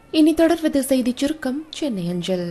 இனி தொடர்வது செய்திச் சுருக்கம் சென்னை அஞ்சல்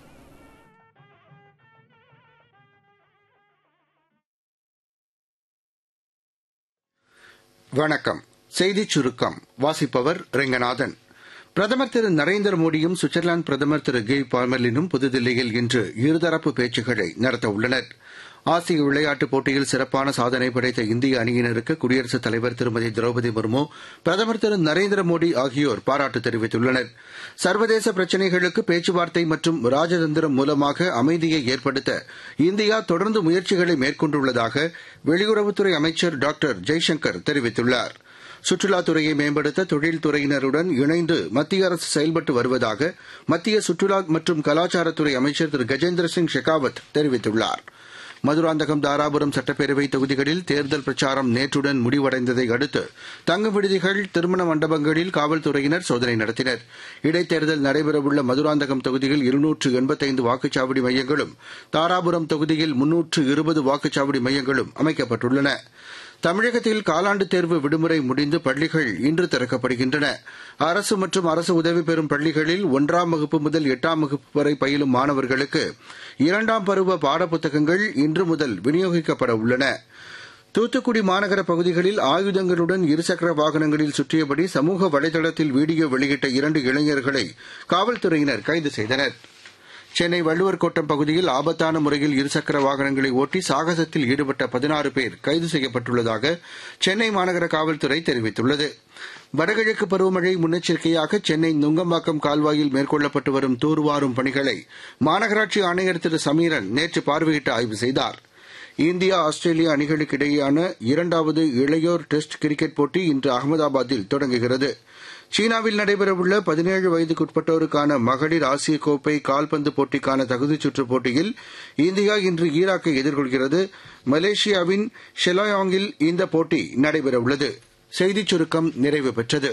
வணக்கம் செய்திச் சுருக்கம் வாசிப்பவர் ரெங்கநாதன் பிரதமர் திரு நரேந்திர மோடியும் சுவிட்சர்லாந்து பிரதமர் திரு கே பார்மலினும் புதுதில்லியில் இன்று இருதரப்பு பேச்சுக்களை நடத்த உள்ளனர் ஆசிய விளையாட்டுப் போட்டியில் சிறப்பான சாதனை படைத்த இந்திய அணியினருக்கு குடியரசுத் தலைவர் திருமதி திரௌபதி முர்மு பிரதமர் திரு நரேந்திர மோடி ஆகியோர் பாராட்டு தெரிவித்துள்ளனர் சர்வதேச பிரச்சினைகளுக்கு பேச்சுவார்த்தை மற்றும் ராஜதந்திரம் மூலமாக அமைதியை ஏற்படுத்த இந்தியா தொடர்ந்து முயற்சிகளை மேற்கொண்டுள்ளதாக வெளியுறவுத்துறை அமைச்சர் டாக்டர் ஜெய்சங்கர் தெரிவித்துள்ளார் சுற்றுலாத்துறையை மேம்படுத்த தொழில்துறையினருடன் இணைந்து மத்திய அரசு செயல்பட்டு வருவதாக மத்திய சுற்றுலா மற்றும் கலாச்சாரத்துறை அமைச்சர் திரு கஜேந்திர சிங் ஷெகாவத் தெரிவித்துள்ளார் மதுராந்தகம் தாராபுரம் சட்டப்பேரவை தொகுதிகளில் தேர்தல் பிரச்சாரம் நேற்றுடன் முடிவடைந்ததை அடுத்து தங்கும் விடுதிகள் திருமண மண்டபங்களில் காவல்துறையினர் சோதனை நடத்தினர் இடைத்தேர்தல் நடைபெறவுள்ள மதுராந்தகம் தொகுதியில் இருநூற்று எண்பத்தைந்து வாக்குச்சாவடி மையங்களும் தாராபுரம் தொகுதியில் முன்னூற்று இருபது வாக்குச்சாவடி மையங்களும் அமைக்கப்பட்டுள்ளன தமிழகத்தில் காலாண்டு தேர்வு விடுமுறை முடிந்து பள்ளிகள் இன்று திறக்கப்படுகின்றன அரசு மற்றும் அரசு உதவி பெறும் பள்ளிகளில் ஒன்றாம் வகுப்பு முதல் எட்டாம் வகுப்பு வரை பயிலும் மாணவர்களுக்கு இரண்டாம் பருவ பாடப்புத்தகங்கள் இன்று முதல் விநியோகிக்கப்பட உள்ளன தூத்துக்குடி மாநகர பகுதிகளில் ஆயுதங்களுடன் இருசக்கர வாகனங்களில் சுற்றியபடி சமூக வலைதளத்தில் வீடியோ வெளியிட்ட இரண்டு இளைஞர்களை காவல்துறையினர் கைது செய்தனர் சென்னை வள்ளுவர் கோட்டம் பகுதியில் ஆபத்தான முறையில் இருசக்கர வாகனங்களை ஓட்டி சாகசத்தில் ஈடுபட்ட பதினாறு பேர் கைது செய்யப்பட்டுள்ளதாக சென்னை மாநகர காவல்துறை தெரிவித்துள்ளது வடகிழக்கு பருவமழை முன்னெச்சரிக்கையாக சென்னை நுங்கம்பாக்கம் கால்வாயில் மேற்கொள்ளப்பட்டு வரும் தூர்வாரும் பணிகளை மாநகராட்சி ஆணையர் திரு சமீரன் நேற்று பார்வையிட்டு ஆய்வு செய்தார் இந்தியா ஆஸ்திரேலியா அணிகளுக்கு இடையேயான இரண்டாவது இளையோர் டெஸ்ட் கிரிக்கெட் போட்டி இன்று அகமதாபாத்தில் தொடங்குகிறது சீனாவில் நடைபெறவுள்ள பதினேழு வயதுக்குட்பட்டோருக்கான மகளிர் ஆசிய கோப்பை கால்பந்து போட்டிக்கான தகுதிச் சுற்றுப் போட்டியில் இந்தியா இன்று ஈராக்கை எதிர்கொள்கிறது மலேசியாவின் ஷெலாயாங்கில் இந்த போட்டி நடைபெறவுள்ளது செய்திச் சுருக்கம் நிறைவு பெற்றது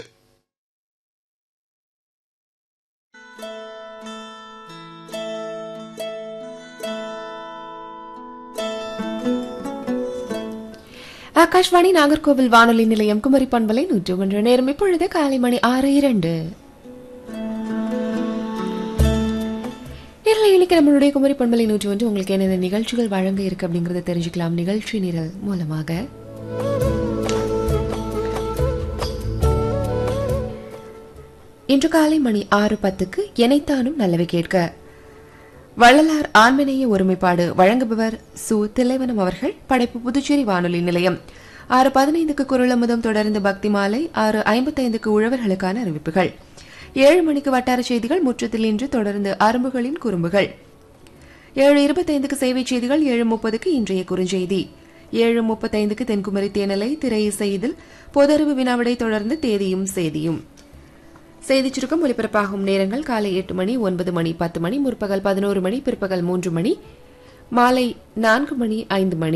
ஆகாஷ்வாணி நாகர்கோவில் வானொலி நிலையம் குமரி பண்பலை நூற்று ஒன்று நேரம் இப்பொழுது காலை மணி ஆறு இரண்டு நேரில் இன்னைக்கு நம்மளுடைய குமரி பண்பலை நூற்று ஒன்று உங்களுக்கு என்னென்ன நிகழ்ச்சிகள் வழங்க இருக்கு அப்படிங்கறத தெரிஞ்சுக்கலாம் நிகழ்ச்சி நிரல் மூலமாக இன்று காலை மணி ஆறு பத்துக்கு எனைத்தானும் நல்லவை கேட்க வள்ளலார் ஆண்மநேய ஒருமைப்பாடு வழங்குபவர் சு தில்லைவனம் அவர்கள் படைப்பு புதுச்சேரி வானொலி நிலையம் ஆறு பதினைந்துக்கு குரலமுதம் தொடர்ந்து பக்தி மாலை ஆறு ஐம்பத்தைந்துக்கு உழவர்களுக்கான அறிவிப்புகள் ஏழு மணிக்கு வட்டார செய்திகள் முற்றத்தில் இன்று தொடர்ந்து அரும்புகளின் குறும்புகள் ஏழு இருபத்தைந்துக்கு சேவை செய்திகள் ஏழு முப்பதுக்கு இன்றைய குறுஞ்செய்தி ஏழு முப்பத்தைந்துக்கு தென்குமரி தேனலை திரை இசையில் பொதறிவு வினாவிடை தொடர்ந்து தேதியும் செய்தியும் செய்திச் சுருக்கம் ஒலிபரப்பாகும் நேரங்கள் காலை எட்டு மணி ஒன்பது மணி பத்து மணி முற்பகல் பதினோரு மணி பிற்பகல் மூன்று மணி மாலை நான்கு மணி ஐந்து மணி